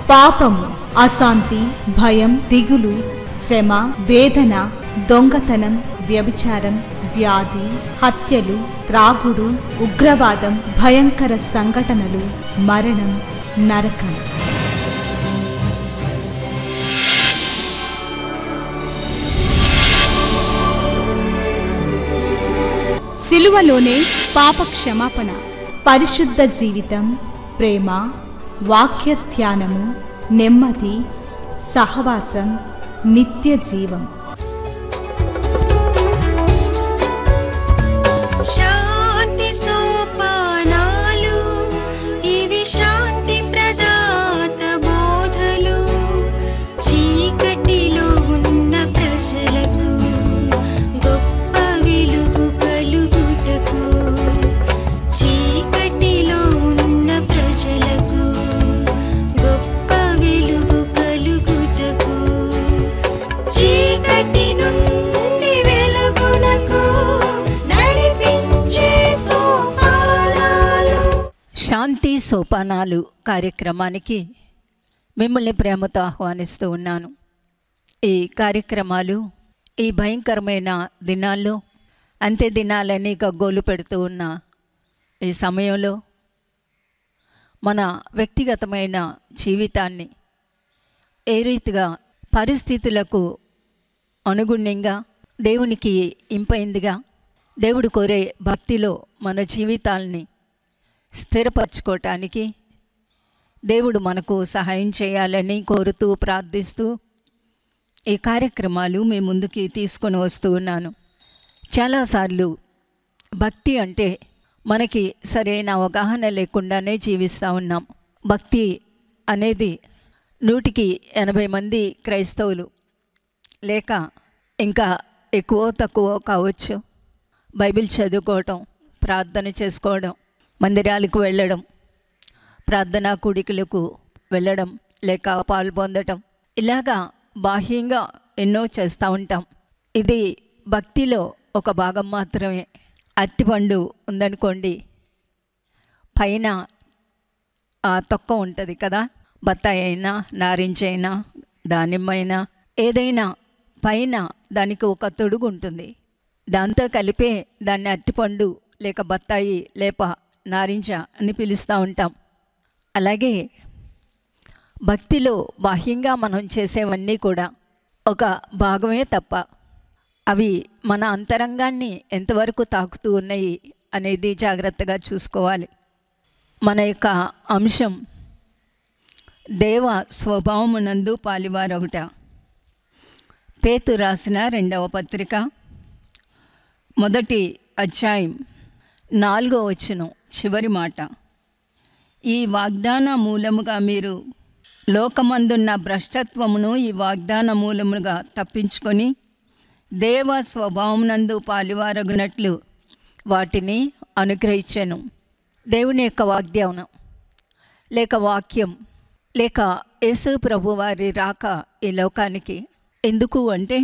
పాపము అశాంతి భయం దిగులు శ్రమ వేదన దొంగతనం వ్యభిచారం వ్యాధి హత్యలు త్రాగుడు ఉగ్రవాదం భయంకర సంఘటనలు మరణం నరకం సిలువలోనే పాప క్షమాపణ పరిశుద్ధ జీవితం ప్రేమ వాక్య ధ్యానము నెమ్మది సహవాసం నిత్య జీవం శాంతి సోపానాలు ఇవి శాంతి ప్రదాత బోధలు చీకటిలో ఉన్న ప్రజలకు గొప్ప వెలుగు కలుగుటకు చీకటిలో ఉన్న ప్రజలకు గొప్ప వెలుగు కలుగుటకు చీకటి నుండి వెలుగునకు నడిపించే సోపానాలు శాంతి సోపానాలు కార్యక్రమానికి మిమ్మల్ని ప్రేమతో ఆహ్వానిస్తూ ఉన్నాను ఈ కార్యక్రమాలు ఈ భయంకరమైన దినాల్లో అంత్య దినాలని గగ్గోలు పెడుతూ ఉన్న ఈ సమయంలో మన వ్యక్తిగతమైన జీవితాన్ని ఏ రీతిగా పరిస్థితులకు అనుగుణ్యంగా దేవునికి ఇంపైందిగా దేవుడు కోరే భక్తిలో మన జీవితాల్ని స్థిరపరచుకోవటానికి దేవుడు మనకు సహాయం చేయాలని కోరుతూ ప్రార్థిస్తూ ఈ కార్యక్రమాలు మీ ముందుకి తీసుకొని వస్తూ ఉన్నాను చాలాసార్లు భక్తి అంటే మనకి సరైన అవగాహన లేకుండానే జీవిస్తూ ఉన్నాం భక్తి అనేది నూటికి ఎనభై మంది క్రైస్తవులు లేక ఇంకా ఎక్కువ తక్కువ కావచ్చు బైబిల్ చదువుకోవటం ప్రార్థన చేసుకోవడం మందిరాలకు వెళ్ళడం ప్రార్థనా కూడికలకు వెళ్ళడం లేక పాలు పొందటం ఇలాగా బాహ్యంగా ఎన్నో చేస్తూ ఉంటాం ఇది భక్తిలో ఒక భాగం మాత్రమే అరటిపండు ఉందనుకోండి పైన ఆ తొక్క ఉంటుంది కదా బత్తాయి అయినా నారింజ అయినా దానిమ్మ అయినా ఏదైనా పైన దానికి ఒక తొడుగు ఉంటుంది దాంతో కలిపే దాన్ని అరటిపండు లేక బత్తాయి లేక నారింజ అని పిలుస్తూ ఉంటాం అలాగే భక్తిలో బాహ్యంగా మనం చేసేవన్నీ కూడా ఒక భాగమే తప్ప అవి మన అంతరంగాన్ని ఎంతవరకు తాకుతూ ఉన్నాయి అనేది జాగ్రత్తగా చూసుకోవాలి మన యొక్క అంశం దేవ స్వభావమునందు పాలివారొకట పేతు రాసిన రెండవ పత్రిక మొదటి అధ్యాయం నాలుగో వచనం చివరి మాట ఈ వాగ్దాన మూలముగా మీరు లోకమందున్న భ్రష్టత్వమును ఈ వాగ్దాన మూలముగా తప్పించుకొని దేవ స్వభావమునందు పాలివారగునట్లు వాటిని అనుగ్రహించాను దేవుని యొక్క వాగ్దానం లేక వాక్యం లేక యేసు ప్రభు వారి రాక ఈ లోకానికి ఎందుకు అంటే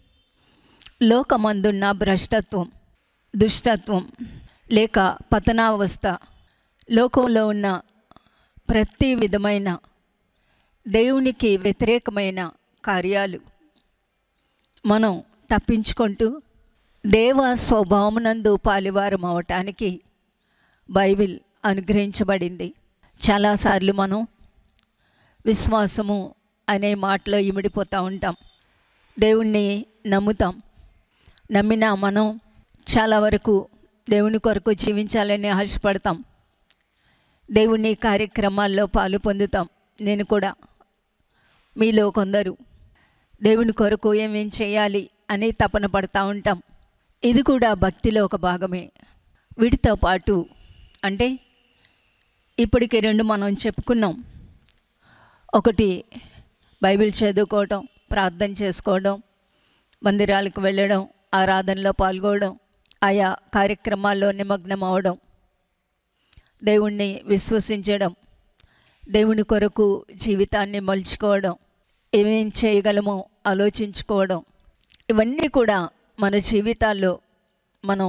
లోకమందున్న భ్రష్టత్వం దుష్టత్వం లేక పతనావస్థ లోకంలో ఉన్న ప్రతి విధమైన దేవునికి వ్యతిరేకమైన కార్యాలు మనం తప్పించుకుంటూ దేవ స్వభావమునందు పాలివారం అవటానికి బైబిల్ అనుగ్రహించబడింది చాలాసార్లు మనం విశ్వాసము అనే మాటలో ఇమిడిపోతూ ఉంటాం దేవుణ్ణి నమ్ముతాం నమ్మిన మనం చాలా వరకు దేవుని కొరకు జీవించాలని ఆశపడతాం దేవుని కార్యక్రమాల్లో పాలు పొందుతాం నేను కూడా మీలో కొందరు దేవుని కొరకు ఏమేం చేయాలి అని తపన పడతా ఉంటాం ఇది కూడా భక్తిలో ఒక భాగమే వీటితో పాటు అంటే ఇప్పటికి రెండు మనం చెప్పుకున్నాం ఒకటి బైబిల్ చదువుకోవడం ప్రార్థన చేసుకోవడం మందిరాలకు వెళ్ళడం ఆరాధనలో పాల్గొనడం ఆయా కార్యక్రమాల్లో నిమగ్నం అవడం దేవుణ్ణి విశ్వసించడం దేవుని కొరకు జీవితాన్ని మలుచుకోవడం ఏమేం చేయగలమో ఆలోచించుకోవడం ఇవన్నీ కూడా మన జీవితాల్లో మనం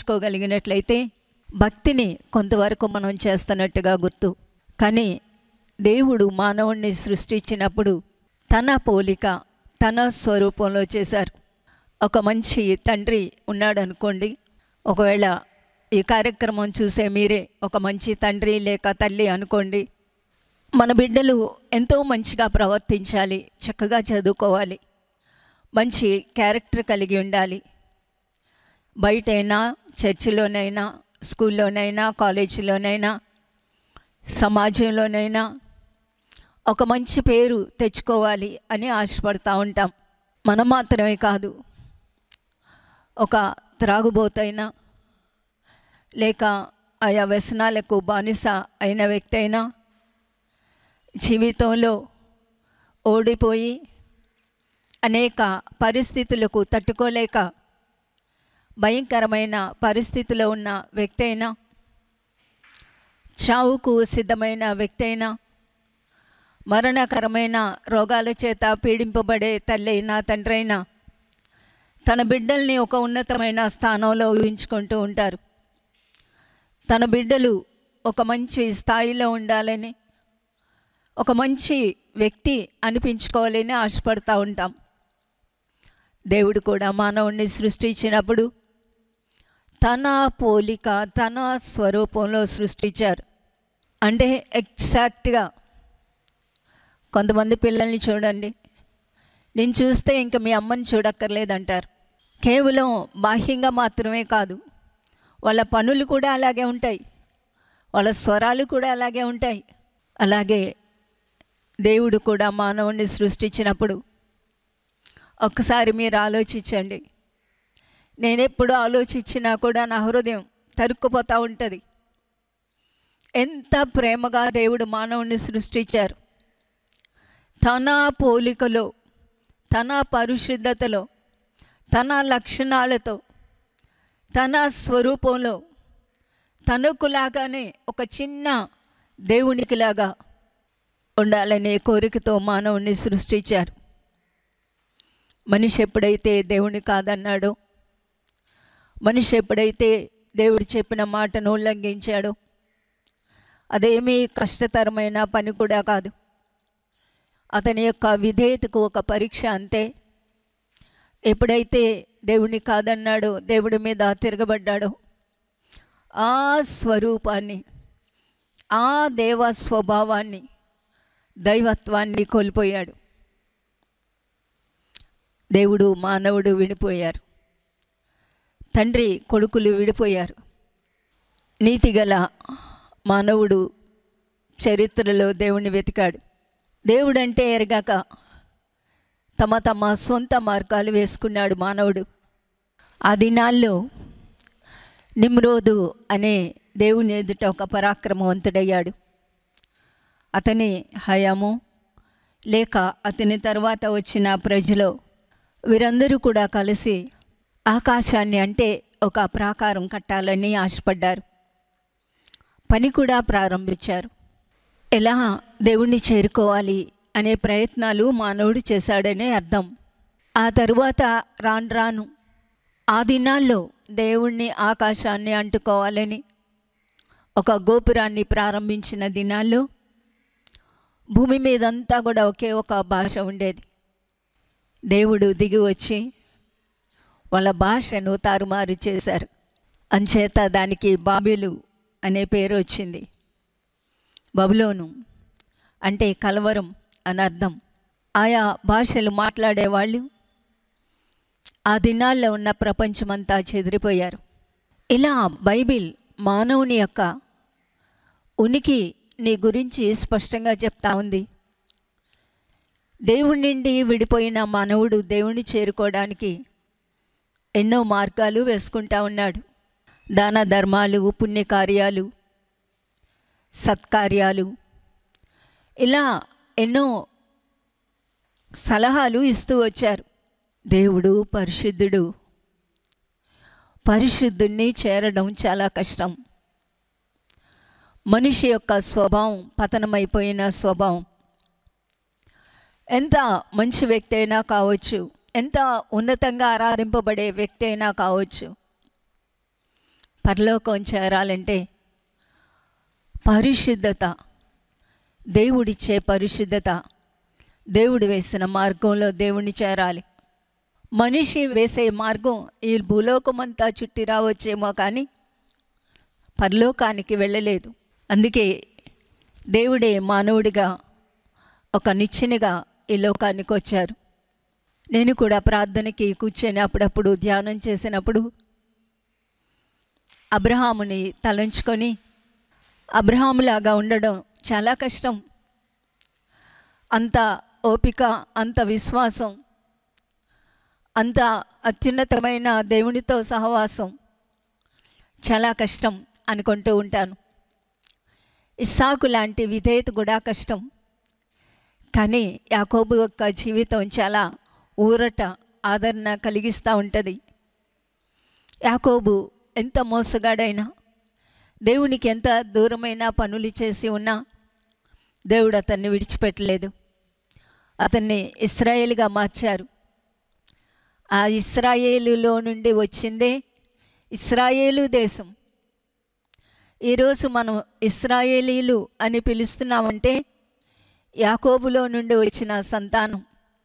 అన్వయించుకోగలిగినట్లయితే భక్తిని కొంతవరకు మనం చేస్తున్నట్టుగా గుర్తు కానీ దేవుడు మానవుణ్ణి సృష్టించినప్పుడు తన పోలిక తన స్వరూపంలో చేశారు ఒక మంచి తండ్రి ఉన్నాడు అనుకోండి ఒకవేళ ఈ కార్యక్రమం చూసే మీరే ఒక మంచి తండ్రి లేక తల్లి అనుకోండి మన బిడ్డలు ఎంతో మంచిగా ప్రవర్తించాలి చక్కగా చదువుకోవాలి మంచి క్యారెక్టర్ కలిగి ఉండాలి బయటైనా చర్చిలోనైనా స్కూల్లోనైనా కాలేజీలోనైనా సమాజంలోనైనా ఒక మంచి పేరు తెచ్చుకోవాలి అని ఆశపడతా ఉంటాం మనం మాత్రమే కాదు ఒక త్రాగుబోతైనా లేక ఆయా వ్యసనాలకు బానిస అయిన వ్యక్తి అయినా జీవితంలో ఓడిపోయి అనేక పరిస్థితులకు తట్టుకోలేక భయంకరమైన పరిస్థితిలో ఉన్న వ్యక్తి అయినా చావుకు సిద్ధమైన వ్యక్తి అయినా మరణకరమైన రోగాల చేత పీడింపబడే తల్లి అయినా తండ్రి అయినా తన బిడ్డల్ని ఒక ఉన్నతమైన స్థానంలో ఊహించుకుంటూ ఉంటారు తన బిడ్డలు ఒక మంచి స్థాయిలో ఉండాలని ఒక మంచి వ్యక్తి అనిపించుకోవాలని ఆశపడతా ఉంటాం దేవుడు కూడా మానవుణ్ణి సృష్టించినప్పుడు తన పోలిక తన స్వరూపంలో సృష్టించారు అంటే ఎగ్జాక్ట్గా కొంతమంది పిల్లల్ని చూడండి నేను చూస్తే ఇంకా మీ అమ్మని చూడక్కర్లేదంటారు కేవలం బాహ్యంగా మాత్రమే కాదు వాళ్ళ పనులు కూడా అలాగే ఉంటాయి వాళ్ళ స్వరాలు కూడా అలాగే ఉంటాయి అలాగే దేవుడు కూడా మానవుణ్ణి సృష్టించినప్పుడు ఒక్కసారి మీరు ఆలోచించండి నేనెప్పుడు ఆలోచించినా కూడా నా హృదయం తరుక్కుపోతూ ఉంటుంది ఎంత ప్రేమగా దేవుడు మానవుణ్ణి సృష్టించారు తన పోలికలో తన పరిశుద్ధతలో తన లక్షణాలతో తన స్వరూపంలో తనకులాగానే ఒక చిన్న దేవునికిలాగా ఉండాలనే కోరికతో మానవుణ్ణి సృష్టించారు మనిషి ఎప్పుడైతే దేవుని కాదన్నాడో మనిషి ఎప్పుడైతే దేవుడు చెప్పిన మాటను ఉల్లంఘించాడో అదేమీ కష్టతరమైన పని కూడా కాదు అతని యొక్క విధేయతకు ఒక పరీక్ష అంతే ఎప్పుడైతే దేవుని కాదన్నాడో దేవుడి మీద తిరగబడ్డాడో ఆ స్వరూపాన్ని ఆ దేవ స్వభావాన్ని దైవత్వాన్ని కోల్పోయాడు దేవుడు మానవుడు విడిపోయారు తండ్రి కొడుకులు విడిపోయారు నీతిగల మానవుడు చరిత్రలో దేవుణ్ణి వెతికాడు దేవుడంటే ఎరగాక తమ తమ సొంత మార్గాలు వేసుకున్నాడు మానవుడు ఆ దినాల్లో నిమ్రోదు అనే దేవుని ఎదుట ఒక పరాక్రమవంతుడయ్యాడు అతని హయాము లేక అతని తర్వాత వచ్చిన ప్రజలు వీరందరూ కూడా కలిసి ఆకాశాన్ని అంటే ఒక ప్రాకారం కట్టాలని ఆశపడ్డారు పని కూడా ప్రారంభించారు ఎలా దేవుణ్ణి చేరుకోవాలి అనే ప్రయత్నాలు మానవుడు చేశాడనే అర్థం ఆ తరువాత రాను రాను ఆ దినాల్లో దేవుణ్ణి ఆకాశాన్ని అంటుకోవాలని ఒక గోపురాన్ని ప్రారంభించిన దినాల్లో భూమి మీదంతా కూడా ఒకే ఒక భాష ఉండేది దేవుడు దిగి వచ్చి వాళ్ళ భాషను తారుమారు చేశారు అంచేత దానికి బాబేలు అనే పేరు వచ్చింది బబులోను అంటే కలవరం అని అర్థం ఆయా భాషలు మాట్లాడేవాళ్ళు ఆ దినాల్లో ఉన్న ప్రపంచమంతా చెదిరిపోయారు ఇలా బైబిల్ మానవుని యొక్క ఉనికి నీ గురించి స్పష్టంగా చెప్తా ఉంది దేవుడి నుండి విడిపోయిన మానవుడు దేవుణ్ణి చేరుకోవడానికి ఎన్నో మార్గాలు వేసుకుంటా ఉన్నాడు దాన ధర్మాలు పుణ్యకార్యాలు సత్కార్యాలు ఇలా ఎన్నో సలహాలు ఇస్తూ వచ్చారు దేవుడు పరిశుద్ధుడు పరిశుద్ధుణ్ణి చేరడం చాలా కష్టం మనిషి యొక్క స్వభావం పతనమైపోయిన స్వభావం ఎంత మంచి వ్యక్తి అయినా కావచ్చు ఎంత ఉన్నతంగా ఆరాధింపబడే వ్యక్తి అయినా కావచ్చు పరలోకం చేరాలంటే పరిశుద్ధత దేవుడిచ్చే పరిశుద్ధత దేవుడు వేసిన మార్గంలో దేవుణ్ణి చేరాలి మనిషి వేసే మార్గం ఈ భూలోకమంతా చుట్టి రావచ్చేమో కానీ పరలోకానికి వెళ్ళలేదు అందుకే దేవుడే మానవుడిగా ఒక నిచ్చెనగా ఈ లోకానికి వచ్చారు నేను కూడా ప్రార్థనకి కూర్చొని అప్పుడప్పుడు ధ్యానం చేసినప్పుడు అబ్రహాముని తలంచుకొని అబ్రహాములాగా ఉండడం చాలా కష్టం అంత ఓపిక అంత విశ్వాసం అంత అత్యున్నతమైన దేవునితో సహవాసం చాలా కష్టం అనుకుంటూ ఉంటాను ఇస్సాకు లాంటి విధేయత కూడా కష్టం కానీ యాకోబు యొక్క జీవితం చాలా ఊరట ఆదరణ కలిగిస్తూ ఉంటుంది యాకోబు ఎంత మోసగాడైనా దేవునికి ఎంత దూరమైన పనులు చేసి ఉన్నా దేవుడు అతన్ని విడిచిపెట్టలేదు అతన్ని ఇస్రాయేల్గా మార్చారు ఆ ఇస్రాయేలులో నుండి వచ్చిందే ఇస్రాయేలు దేశం ఈరోజు మనం ఇస్రాయేలీలు అని పిలుస్తున్నామంటే యాకోబులో నుండి వచ్చిన సంతానం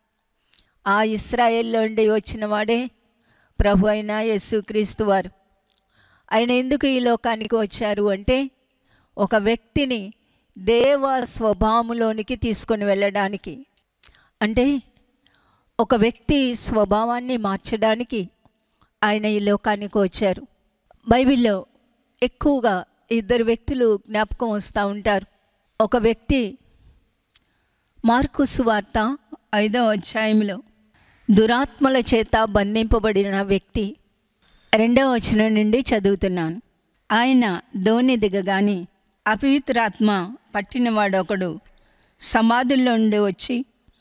ఆ ఇస్రాయేల్లో నుండి వచ్చిన వాడే ప్రభు అయిన యేసుక్రీస్తు వారు ఆయన ఎందుకు ఈ లోకానికి వచ్చారు అంటే ఒక వ్యక్తిని దేవ స్వభావంలోనికి తీసుకొని వెళ్ళడానికి అంటే ఒక వ్యక్తి స్వభావాన్ని మార్చడానికి ఆయన ఈ లోకానికి వచ్చారు బైబిల్లో ఎక్కువగా ఇద్దరు వ్యక్తులు జ్ఞాపకం వస్తూ ఉంటారు ఒక వ్యక్తి మార్కు సువార్త ఐదవ అధ్యాయంలో దురాత్మల చేత బంధింపబడిన వ్యక్తి రెండవ వచనం నుండి చదువుతున్నాను ఆయన ధోని దిగగాని అపవిత్రాత్మ పట్టినవాడొకడు సమాధుల్లో నుండి వచ్చి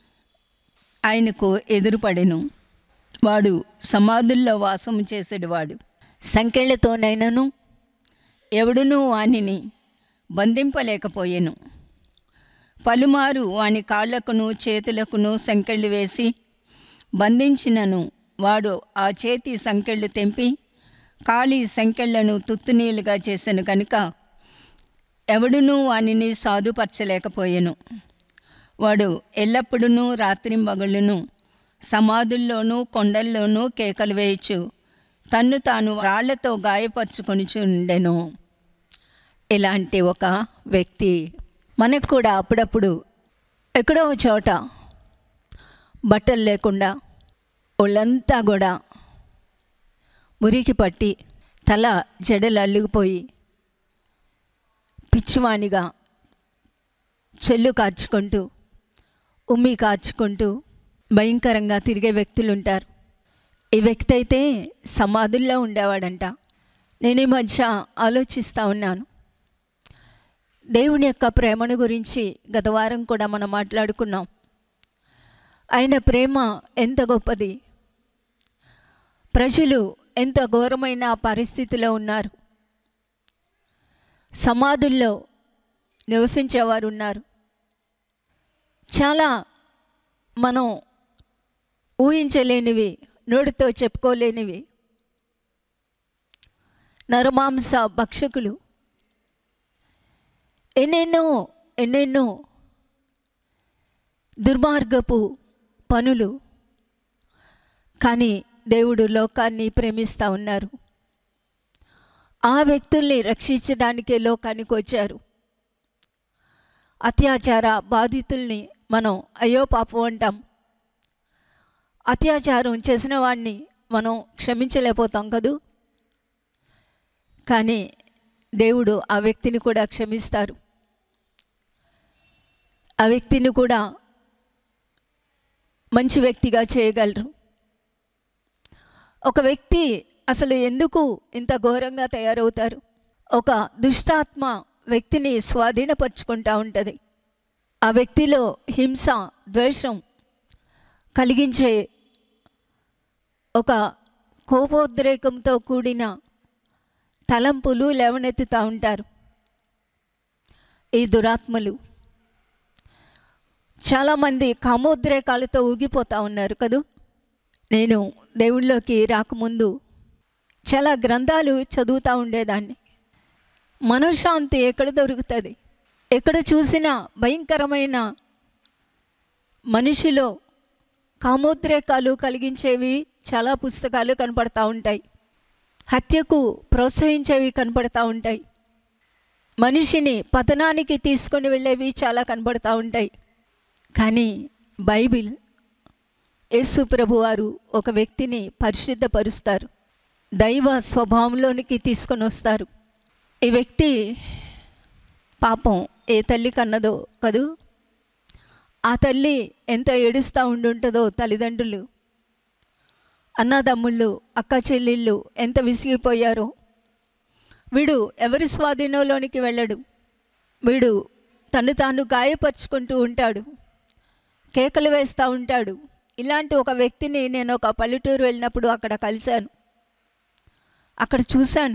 ఆయనకు ఎదురుపడెను వాడు సమాధుల్లో వాసం చేసేటివాడు సంకెళ్లతోనైనను ఎవడునూ వానిని బంధింపలేకపోయెను పలుమారు వాని కాళ్ళకును చేతులకును సంకెళ్ళు వేసి బంధించినను వాడు ఆ చేతి సంకెళ్ళు తెంపి ఖాళీ సంకెళ్లను తుత్తునీలుగా చేసెను కనుక ఎవడునూ వానిని సాధుపరచలేకపోయెను వాడు ఎల్లప్పుడూ రాత్రింబగళ్ళును సమాధుల్లోనూ కొండల్లోనూ కేకలు వేయచ్చు తన్ను తాను రాళ్లతో గాయపరుచుకొనిచు ఉండెను ఇలాంటి ఒక వ్యక్తి మనకు కూడా అప్పుడప్పుడు ఎక్కడో ఒక చోట బట్టలు లేకుండా ఒళ్ళంతా కూడా మురికి పట్టి తల జడలు అల్లుకుపోయి పిచ్చివాణిగా చెల్లు కార్చుకుంటూ ఉమ్మి కార్చుకుంటూ భయంకరంగా తిరిగే వ్యక్తులు ఉంటారు ఈ వ్యక్తి అయితే సమాధుల్లో ఉండేవాడంట నేను ఈ మధ్య ఆలోచిస్తూ ఉన్నాను దేవుని యొక్క ప్రేమను గురించి గత వారం కూడా మనం మాట్లాడుకున్నాం ఆయన ప్రేమ ఎంత గొప్పది ప్రజలు ఎంత ఘోరమైన పరిస్థితిలో ఉన్నారు సమాధుల్లో నివసించేవారు ఉన్నారు చాలా మనం ఊహించలేనివి నోటితో చెప్పుకోలేనివి నరమాంస భక్షకులు ఎన్నెన్నో ఎన్నెన్నో దుర్మార్గపు పనులు కానీ దేవుడు లోకాన్ని ప్రేమిస్తూ ఉన్నారు ఆ వ్యక్తుల్ని రక్షించడానికే లోకానికి వచ్చారు అత్యాచార బాధితుల్ని మనం అయ్యో పాపం అంటాం అత్యాచారం చేసిన వాడిని మనం క్షమించలేకపోతాం కదూ కానీ దేవుడు ఆ వ్యక్తిని కూడా క్షమిస్తారు ఆ వ్యక్తిని కూడా మంచి వ్యక్తిగా చేయగలరు ఒక వ్యక్తి అసలు ఎందుకు ఇంత ఘోరంగా తయారవుతారు ఒక దుష్టాత్మ వ్యక్తిని స్వాధీనపరుచుకుంటూ ఉంటుంది ఆ వ్యక్తిలో హింస ద్వేషం కలిగించే ఒక కోపోద్రేకంతో కూడిన తలంపులు లేవనెత్తుతూ ఉంటారు ఈ దురాత్మలు చాలామంది కామోద్రేకాలతో ఊగిపోతూ ఉన్నారు కదూ నేను దేవుళ్ళలోకి రాకముందు చాలా గ్రంథాలు చదువుతూ ఉండేదాన్ని మనశ్శాంతి ఎక్కడ దొరుకుతుంది ఎక్కడ చూసినా భయంకరమైన మనిషిలో కామోద్రేకాలు కలిగించేవి చాలా పుస్తకాలు కనపడతా ఉంటాయి హత్యకు ప్రోత్సహించేవి కనపడతా ఉంటాయి మనిషిని పతనానికి తీసుకొని వెళ్ళేవి చాలా కనపడతా ఉంటాయి కానీ బైబిల్ యేసు ప్రభువారు ఒక వ్యక్తిని పరిశుద్ధపరుస్తారు దైవ స్వభావంలోనికి తీసుకొని వస్తారు ఈ వ్యక్తి పాపం ఏ తల్లి కన్నదో కదూ ఆ తల్లి ఎంత ఏడుస్తూ ఉండుంటుందో తల్లిదండ్రులు అన్నదమ్ముళ్ళు అక్క చెల్లెళ్ళు ఎంత విసిగిపోయారో వీడు ఎవరి స్వాధీనంలోనికి వెళ్ళడు వీడు తను తాను గాయపరుచుకుంటూ ఉంటాడు కేకలు వేస్తూ ఉంటాడు ఇలాంటి ఒక వ్యక్తిని నేను ఒక పల్లెటూరు వెళ్ళినప్పుడు అక్కడ కలిశాను అక్కడ చూశాను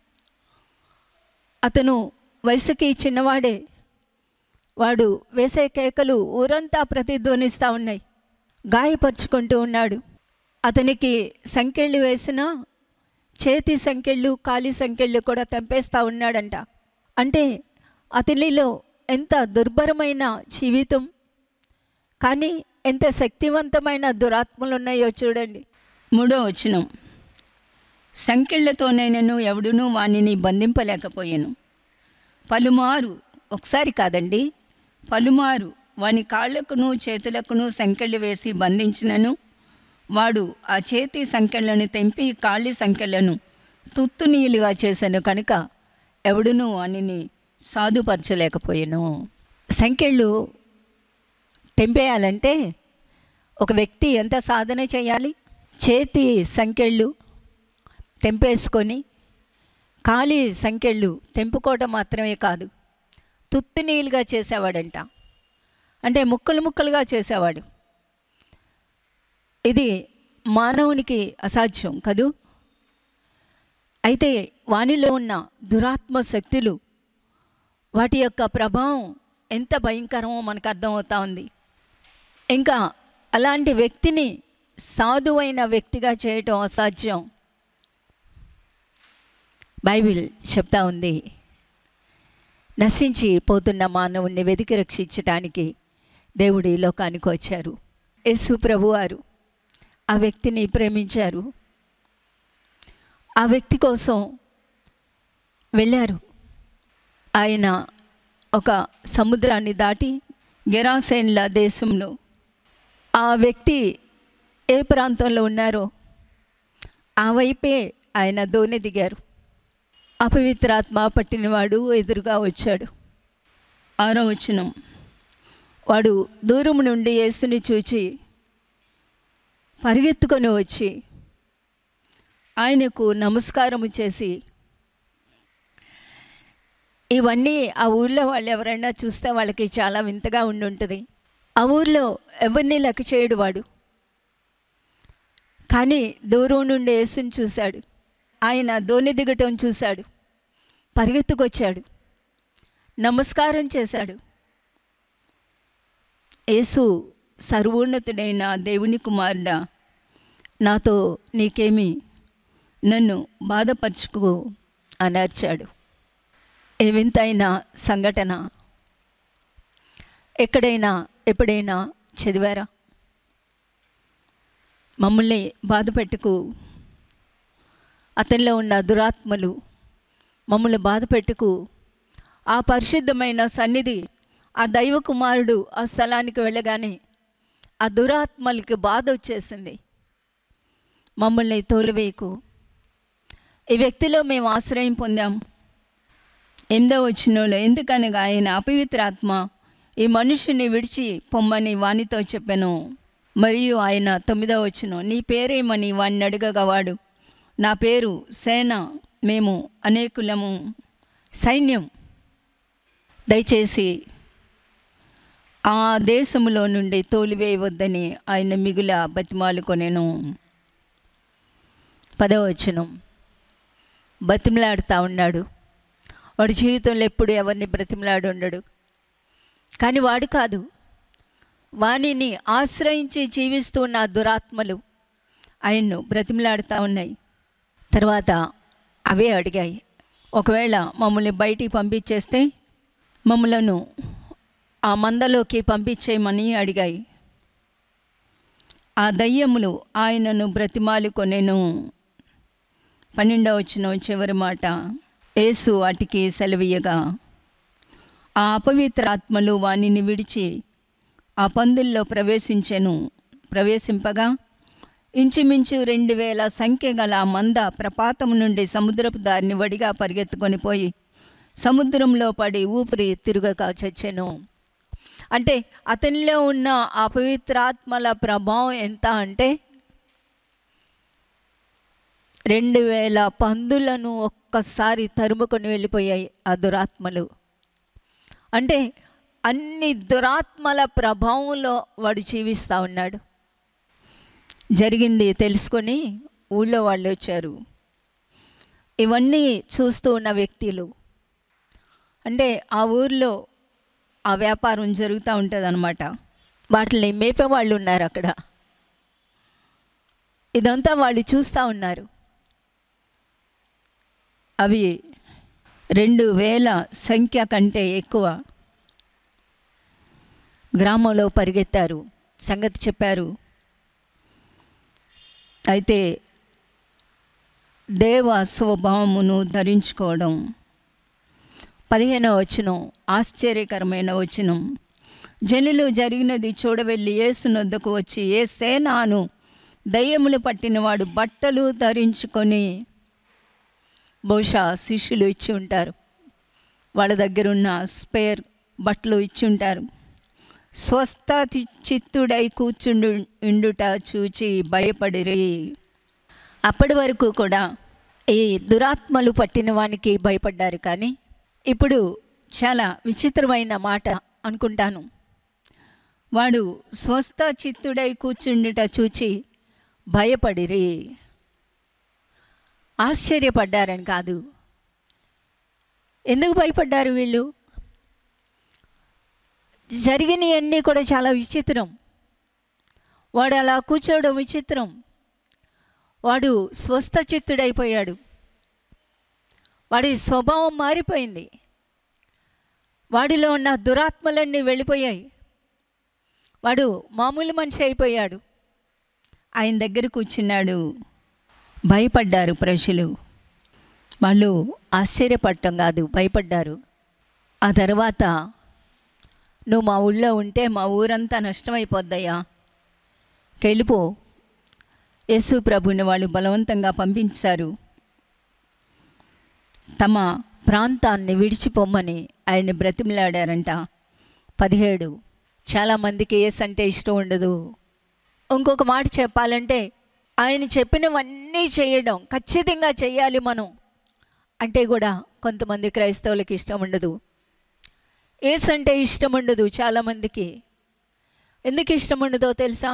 అతను వయసుకి చిన్నవాడే వాడు వేసే కేకలు ఊరంతా ప్రతిధ్వనిస్తూ ఉన్నాయి గాయపరుచుకుంటూ ఉన్నాడు అతనికి సంకెళ్ళు వేసినా చేతి సంకెళ్ళు కాలి సంకెళ్ళు కూడా తెంపేస్తూ ఉన్నాడంట అంటే అతనిలో ఎంత దుర్భరమైన జీవితం కానీ ఎంత శక్తివంతమైన దురాత్మలు ఉన్నాయో చూడండి మూడో వచనం సంకెళ్లతోనైనను ఎవడునూ వానిని బంధింపలేకపోయాను పలుమారు ఒకసారి కాదండి పలుమారు వాని కాళ్ళకును చేతులకును సంకెళ్ళు వేసి బంధించినను వాడు ఆ చేతి సంకెళ్లను తెంపి కాళ్ళి సంకెళ్లను తుత్తునీయులుగా చేశాను కనుక ఎవడునూ వానిని సాధుపరచలేకపోయాను సంకెళ్ళు తెంపేయాలంటే ఒక వ్యక్తి ఎంత సాధన చేయాలి చేతి సంకెళ్ళు తెంపేసుకొని ఖాళీ సంకెళ్ళు తెంపుకోవటం మాత్రమే కాదు తుత్తునీలుగా చేసేవాడంట అంటే ముక్కలు ముక్కలుగా చేసేవాడు ఇది మానవునికి అసాధ్యం కదూ అయితే వానిలో ఉన్న దురాత్మ శక్తులు వాటి యొక్క ప్రభావం ఎంత భయంకరమో మనకు అర్థమవుతా ఉంది ఇంకా అలాంటి వ్యక్తిని సాధువైన వ్యక్తిగా చేయటం అసాధ్యం బైబిల్ చెప్తా ఉంది నశించి పోతున్న మానవుణ్ణి వెతికి రక్షించటానికి దేవుడు ఈ లోకానికి వచ్చారు యేసు ప్రభువారు ఆ వ్యక్తిని ప్రేమించారు ఆ వ్యక్తి కోసం వెళ్ళారు ఆయన ఒక సముద్రాన్ని దాటి గెరాసేన్ల దేశంలో ఆ వ్యక్తి ఏ ప్రాంతంలో ఉన్నారో ఆ వైపే ఆయన దోణి దిగారు అపవిత్రాత్మ పట్టినవాడు ఎదురుగా వచ్చాడు ఆరో వచనం వాడు దూరం నుండి యేసుని చూచి పరిగెత్తుకొని వచ్చి ఆయనకు నమస్కారము చేసి ఇవన్నీ ఆ ఊళ్ళో వాళ్ళు ఎవరైనా చూస్తే వాళ్ళకి చాలా వింతగా ఉండి ఉంటుంది ఆ ఊర్లో ఎవరిని లెక్క చేయడు వాడు కానీ దూరం నుండి యేసుని చూశాడు ఆయన ధోని దిగటం చూశాడు పరిగెత్తుకొచ్చాడు నమస్కారం చేశాడు యేసు సర్వోన్నతుడైన దేవుని కుమారుడా నాతో నీకేమి నన్ను బాధపరుచుకో అని అర్చాడు ఏ వింతైన సంఘటన ఎక్కడైనా ఎప్పుడైనా చదివారా మమ్మల్ని బాధ పెట్టుకు అతనిలో ఉన్న దురాత్మలు మమ్మల్ని బాధ పెట్టుకు ఆ పరిశుద్ధమైన సన్నిధి ఆ దైవ కుమారుడు ఆ స్థలానికి వెళ్ళగానే ఆ దురాత్మలకి బాధ వచ్చేసింది మమ్మల్ని తోలివేయకు ఈ వ్యక్తిలో మేము ఆశ్రయం పొందాం ఎనిమిదో వచ్చినోళ్ళు ఎందుకనగా ఆయన అపవిత్రాత్మ ఈ మనుషుని విడిచి పొమ్మని వానితో చెప్పాను మరియు ఆయన తొమ్మిదో వచ్చిన నీ పేరేమని వాడిని అడగగా వాడు నా పేరు సేన మేము అనేకులము సైన్యం దయచేసి ఆ దేశములో నుండి తోలివేయవద్దని ఆయన మిగుల బతిమాలుకొనెను పదవచనం బతిమలాడుతూ ఉన్నాడు వాడి జీవితంలో ఎప్పుడు ఎవరిని బ్రతిమలాడు ఉండడు కానీ వాడు కాదు వాణిని ఆశ్రయించి జీవిస్తూ ఉన్న ఆ దురాత్మలు ఆయన్ను బ్రతిమలాడుతూ ఉన్నాయి తర్వాత అవే అడిగాయి ఒకవేళ మమ్మల్ని బయటికి పంపించేస్తే మమ్మలను ఆ మందలోకి పంపించేయమని అడిగాయి ఆ దయ్యములు ఆయనను బ్రతిమాలుకొనెను పన్నెండవ వచ్చిన చివరి మాట యేసు వాటికి సెలవీయగా ఆ అపవిత్ర ఆత్మలు వానిని విడిచి ఆ పందుల్లో ప్రవేశించెను ప్రవేశింపగా ఇంచుమించు రెండు వేల సంఖ్య గల ఆ మంద ప్రపాతం నుండి సముద్రపు దారిని వడిగా పరిగెత్తుకొని పోయి సముద్రంలో పడి ఊపిరి తిరుగక చచ్చెను అంటే అతనిలో ఉన్న ఆ పవిత్రాత్మల ప్రభావం ఎంత అంటే రెండు వేల పందులను ఒక్కసారి తరుముకొని వెళ్ళిపోయాయి ఆ దురాత్మలు అంటే అన్ని దురాత్మల ప్రభావంలో వాడు జీవిస్తూ ఉన్నాడు జరిగింది తెలుసుకొని ఊళ్ళో వాళ్ళు వచ్చారు ఇవన్నీ చూస్తూ ఉన్న వ్యక్తులు అంటే ఆ ఊర్లో ఆ వ్యాపారం జరుగుతూ ఉంటుంది అనమాట వాటిని మేపేవాళ్ళు ఉన్నారు అక్కడ ఇదంతా వాళ్ళు చూస్తూ ఉన్నారు అవి రెండు వేల సంఖ్య కంటే ఎక్కువ గ్రామంలో పరిగెత్తారు సంగతి చెప్పారు అయితే దేవ స్వభావమును ధరించుకోవడం పదిహేనవ వచనం ఆశ్చర్యకరమైన వచనం జనులు జరిగినది చూడవెళ్ళి యేసునొద్దకు వచ్చి ఏ సేనాను దయ్యములు పట్టినవాడు బట్టలు ధరించుకొని బహుశా శిష్యులు ఇచ్చి ఉంటారు వాళ్ళ దగ్గర ఉన్న స్పేర్ బట్టలు ఇచ్చి ఉంటారు స్వస్థ తి- చిత్తుడై కూర్చుండు ఇండుట చూచి భయపడిరి అప్పటి వరకు కూడా ఈ దురాత్మలు పట్టిన వానికి భయపడ్డారు కానీ ఇప్పుడు చాలా విచిత్రమైన మాట అనుకుంటాను వాడు స్వస్థ చిత్తుడై కూర్చుండుట చూచి భయపడిరి ఆశ్చర్యపడ్డారని కాదు ఎందుకు భయపడ్డారు వీళ్ళు జరిగినవన్నీ కూడా చాలా విచిత్రం వాడు అలా కూర్చోవడం విచిత్రం వాడు స్వస్థ చిత్తుడైపోయాడు వాడి స్వభావం మారిపోయింది వాడిలో ఉన్న దురాత్మలన్నీ వెళ్ళిపోయాయి వాడు మామూలు మనిషి అయిపోయాడు ఆయన దగ్గర కూర్చున్నాడు భయపడ్డారు ప్రజలు వాళ్ళు ఆశ్చర్యపడటం కాదు భయపడ్డారు ఆ తర్వాత నువ్వు మా ఊళ్ళో ఉంటే మా ఊరంతా నష్టమైపోద్దయ్యా వెళ్ళిపో యేసు ప్రభుని వాళ్ళు బలవంతంగా పంపించారు తమ ప్రాంతాన్ని విడిచిపోమ్మని ఆయన బ్రతిమలాడారంట పదిహేడు చాలామందికి ఏస్ అంటే ఇష్టం ఉండదు ఇంకొక మాట చెప్పాలంటే ఆయన చెప్పినవన్నీ చేయడం ఖచ్చితంగా చేయాలి మనం అంటే కూడా కొంతమంది క్రైస్తవులకి ఇష్టం ఉండదు ఏస్ అంటే ఇష్టం ఉండదు చాలామందికి ఎందుకు ఇష్టం ఉండదో తెలుసా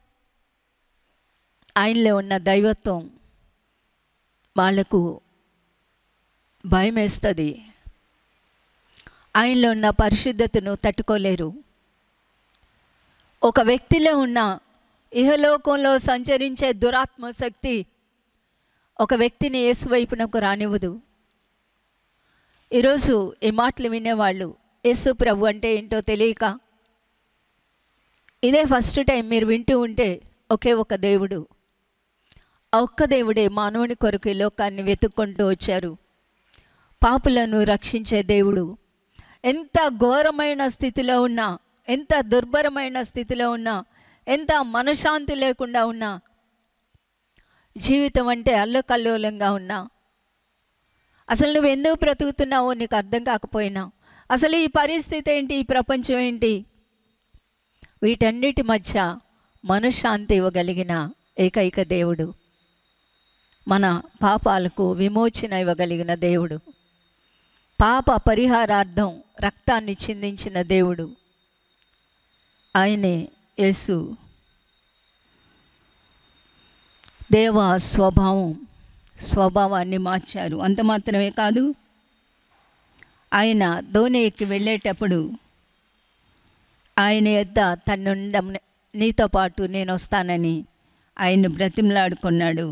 ఆయనలో ఉన్న దైవత్వం వాళ్లకు భయం వేస్తుంది ఆయనలో ఉన్న పరిశుద్ధతను తట్టుకోలేరు ఒక వ్యక్తిలో ఉన్న ఇహలోకంలో సంచరించే దురాత్మ శక్తి ఒక వ్యక్తిని యేసు వైపునకు రానివ్వదు ఈరోజు ఈ మాటలు వినేవాళ్ళు యేసు ప్రభు అంటే ఏంటో తెలియక ఇదే ఫస్ట్ టైం మీరు వింటూ ఉంటే ఒకే ఒక దేవుడు ఆ ఒక్క దేవుడే మానవుని కొరకు ఈ లోకాన్ని వెతుక్కుంటూ వచ్చారు పాపులను రక్షించే దేవుడు ఎంత ఘోరమైన స్థితిలో ఉన్నా ఎంత దుర్భరమైన స్థితిలో ఉన్నా ఎంత మనశ్శాంతి లేకుండా ఉన్నా జీవితం అంటే అల్లకల్లోలంగా ఉన్నా అసలు నువ్వు ఎందుకు బ్రతుకుతున్నావో నీకు అర్థం కాకపోయినా అసలు ఈ పరిస్థితి ఏంటి ఈ ప్రపంచం ఏంటి వీటన్నిటి మధ్య మనశ్శాంతి ఇవ్వగలిగిన ఏకైక దేవుడు మన పాపాలకు విమోచన ఇవ్వగలిగిన దేవుడు పాప పరిహారార్థం రక్తాన్ని చిందించిన దేవుడు ఆయనే యేసు దేవ స్వభావం స్వభావాన్ని మార్చారు అంత మాత్రమే కాదు ఆయన ధోనికి వెళ్ళేటప్పుడు ఆయన యొద్ద తన్నుండ నీతో పాటు నేను వస్తానని ఆయన బ్రతిమలాడుకున్నాడు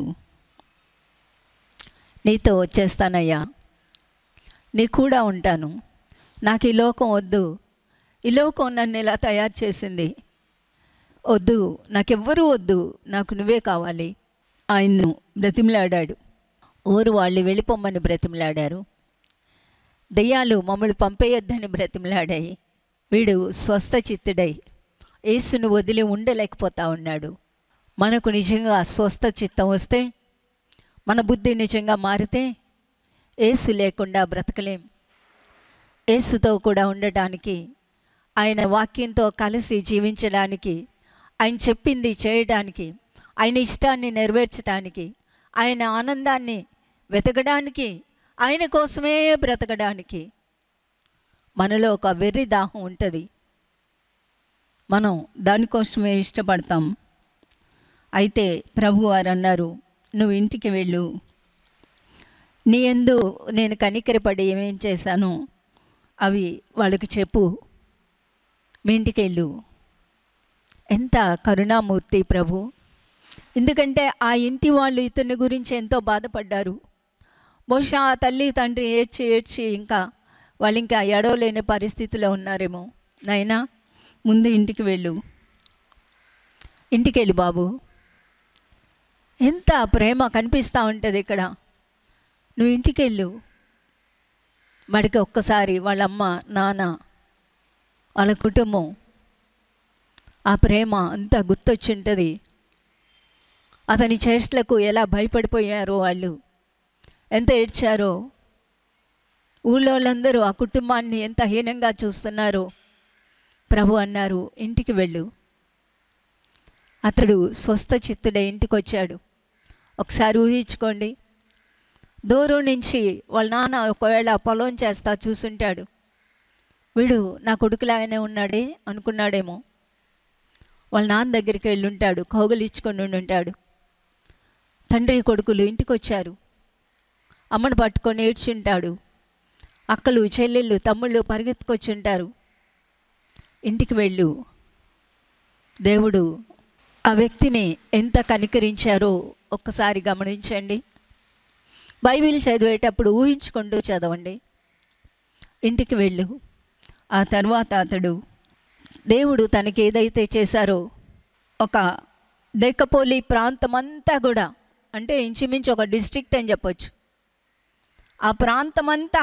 నీతో వచ్చేస్తానయ్యా నీ కూడా ఉంటాను నాకు ఈ లోకం వద్దు ఈ లోకం నన్ను ఇలా తయారు చేసింది వద్దు నాకెవ్వరూ వద్దు నాకు నువ్వే కావాలి ఆయన్ను బ్రతిమలాడాడు ఊరు వాళ్ళు వెళ్ళిపోమ్మని బ్రతిమలాడారు దెయ్యాలు మమ్మల్ని పంపేయొద్దని బ్రతిమలాడాయి వీడు స్వస్థ చిత్తుడై యేసును వదిలి ఉండలేకపోతా ఉన్నాడు మనకు నిజంగా స్వస్థ చిత్తం వస్తే మన బుద్ధి నిజంగా మారితే యేసు లేకుండా బ్రతకలేం యేసుతో కూడా ఉండటానికి ఆయన వాక్యంతో కలిసి జీవించడానికి ఆయన చెప్పింది చేయడానికి ఆయన ఇష్టాన్ని నెరవేర్చడానికి ఆయన ఆనందాన్ని వెతకడానికి ఆయన కోసమే బ్రతకడానికి మనలో ఒక వెర్రి దాహం ఉంటుంది మనం దానికోసమే ఇష్టపడతాం అయితే ప్రభువారు అన్నారు నువ్వు ఇంటికి వెళ్ళు నీ ఎందు నేను కనికరపడి ఏమేం చేశాను అవి వాళ్ళకి చెప్పు మీ ఇంటికి వెళ్ళు ఎంత కరుణామూర్తి ప్రభు ఎందుకంటే ఆ ఇంటి వాళ్ళు ఇతని గురించి ఎంతో బాధపడ్డారు బహుశా ఆ తల్లి తండ్రి ఏడ్చి ఏడ్చి ఇంకా వాళ్ళు ఇంకా ఎడవలేని పరిస్థితిలో ఉన్నారేమో నాయనా ముందు ఇంటికి వెళ్ళు ఇంటికి వెళ్ళు బాబు ఎంత ప్రేమ కనిపిస్తూ ఉంటుంది ఇక్కడ నువ్వు ఇంటికి వెళ్ళు వాడికి ఒక్కసారి వాళ్ళ అమ్మ నాన్న వాళ్ళ కుటుంబం ఆ ప్రేమ అంతా గుర్తొచ్చుంటుంది అతని చేష్టలకు ఎలా భయపడిపోయారో వాళ్ళు ఎంత ఏడ్చారో ఊళ్ళో వాళ్ళందరూ ఆ కుటుంబాన్ని ఎంత హీనంగా చూస్తున్నారో ప్రభు అన్నారు ఇంటికి వెళ్ళు అతడు స్వస్థ చిత్తుడే ఇంటికి వచ్చాడు ఒకసారి ఊహించుకోండి దూరం నుంచి వాళ్ళ నాన్న ఒకవేళ పొలం చేస్తా చూసుంటాడు వీడు నా కొడుకులాగానే ఉన్నాడే అనుకున్నాడేమో వాళ్ళ నాన్న దగ్గరికి వెళ్ళి ఉంటాడు కౌగులిచ్చుకొని ఉండి ఉంటాడు తండ్రి కొడుకులు ఇంటికి వచ్చారు అమ్మను పట్టుకొని ఏడ్చుంటాడు అక్కలు చెల్లెళ్ళు తమ్ముళ్ళు పరిగెత్తుకొచ్చుంటారు ఇంటికి వెళ్ళు దేవుడు ఆ వ్యక్తిని ఎంత కనికరించారో ఒక్కసారి గమనించండి బైబిల్ చదివేటప్పుడు ఊహించుకుంటూ చదవండి ఇంటికి వెళ్ళు ఆ తర్వాత అతడు దేవుడు తనకి ఏదైతే చేశారో ఒక దెక్కపోలి ప్రాంతం అంతా కూడా అంటే ఇంచుమించు ఒక డిస్ట్రిక్ట్ అని చెప్పొచ్చు ఆ ప్రాంతమంతా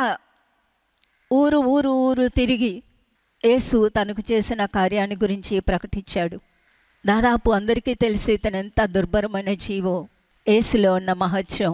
ఊరు ఊరు ఊరు తిరిగి యేసు తనకు చేసిన కార్యాన్ని గురించి ప్రకటించాడు దాదాపు అందరికీ తెలిసి ఇతను ఎంత దుర్భరమైన జీవో యేసులో ఉన్న మహత్యం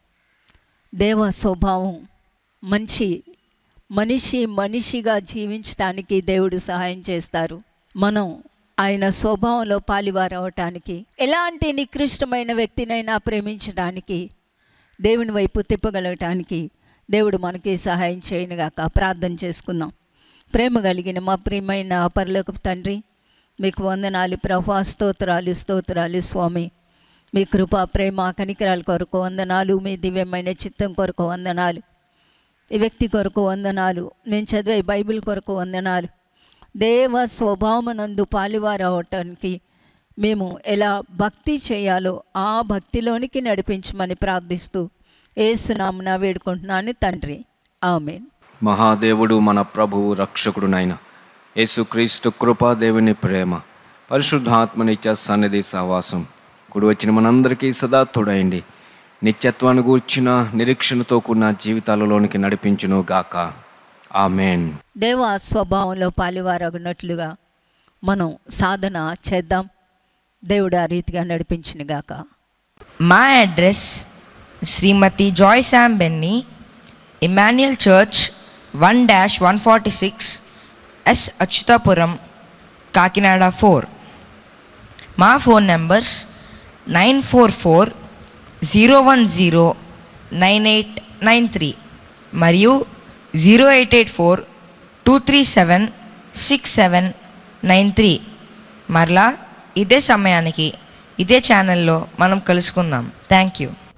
దేవ స్వభావం మంచి మనిషి మనిషిగా జీవించడానికి దేవుడు సహాయం చేస్తారు మనం ఆయన స్వభావంలో పాలివారవటానికి ఎలాంటి నికృష్టమైన వ్యక్తినైనా ప్రేమించడానికి దేవుని వైపు తిప్పగలగటానికి దేవుడు మనకి సహాయం చేయనుగాక ప్రార్థన చేసుకుందాం ప్రేమ కలిగిన మా ప్రియమైన పరలోకపు తండ్రి మీకు వందనాలు ప్రభా స్తోత్రాలు స్తోత్రాలు స్వామి మీ కృప ప్రేమ కనికరాల కొరకు వందనాలు మీ దివ్యమైన చిత్తం కొరకు వందనాలు ఈ వ్యక్తి కొరకు వందనాలు నేను చదివే బైబిల్ కొరకు వందనాలు దేవ స్వభావమునందు పాలివారు అవటానికి మేము ఎలా భక్తి చేయాలో ఆ భక్తిలోనికి నడిపించమని ప్రార్థిస్తూ ఏసునామున వేడుకుంటున్నాను తండ్రి ఆమెన్ మహాదేవుడు మన ప్రభువు రక్షకుడునైన యేసుక్రీస్తు కృపా దేవుని ప్రేమ పరిశుద్ధాత్మనిత్య సన్నిధి సహవాసం కుడి వచ్చిన మనందరికీ సదా తోడయండి నిత్యత్వాన్ని గూర్చిన నిరీక్షణతో కూడిన జీవితాలలోనికి నడిపించును గాక ఆమెన్ దేవ స్వభావంలో పాలివారగున్నట్లుగా మనం సాధన చేద్దాం దేవుడు ఆ రీతిగా నడిపించినగాక మా address Srimati Joy Sam Benny Emmanuel church one dash one forty six S Atchutapuram Kakinada four మా phone numbers nine four four zero one zero nine eight nine three మరియు zero eight eight four two three seven six seven nine three మరలా ఇదే సమయానికి ఇదే ఛానల్లో మనం కలుసుకుందాం thank you